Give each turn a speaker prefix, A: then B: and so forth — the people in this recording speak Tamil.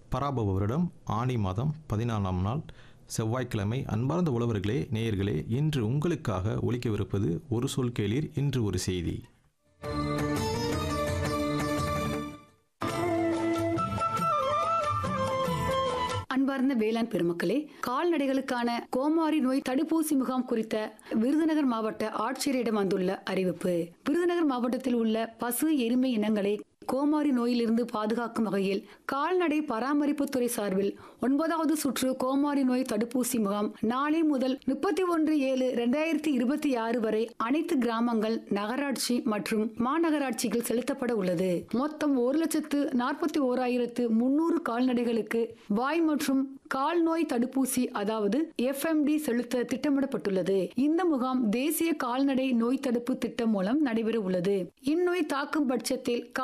A: பராபவ வருடம் ஆனி மாதம் பதினாலாம் நாள் செவ்வாய்க்கிழமை அன்பார்ந்த உழவர்களே நேயர்களே இன்று உங்களுக்காக ஒலிக்கவிருப்பது ஒரு சொல் கேளீர் இன்று ஒரு செய்தி
B: அன்பார்ந்த வேளாண் பெருமக்களே கால்நடைகளுக்கான கோமாரி நோய் தடுப்பூசி முகாம் குறித்த விருதுநகர் மாவட்ட ஆட்சியரிடம் வந்துள்ள அறிவிப்பு விருதுநகர் மாவட்டத்தில் உள்ள பசு எருமை இனங்களை கோமாரி நோயிலிருந்து பாதுகாக்கும் வகையில் கால்நடை பராமரிப்புத்துறை சார்பில் ஒன்பதாவது சுற்று கோமாரி நோய் தடுப்பூசி முகாம் நாளை முதல் முப்பத்தி ஒன்று ஏழு ரெண்டாயிரத்தி இருபத்தி ஆறு வரை அனைத்து கிராமங்கள் நகராட்சி மற்றும் மாநகராட்சிகள் செலுத்தப்பட உள்ளது மொத்தம் ஒரு லட்சத்து நாற்பத்தி ஓராயிரத்து முன்னூறு கால்நடைகளுக்கு வாய் மற்றும் கால் நோய் தடுப்பூசி அதாவது எஃப்எம்டி செலுத்த திட்டமிடப்பட்டுள்ளது இந்த முகாம் தேசிய கால்நடை நோய் தடுப்பு திட்டம் மூலம் நடைபெற உள்ளது இந்நோய் தாக்கும் பட்சத்தில்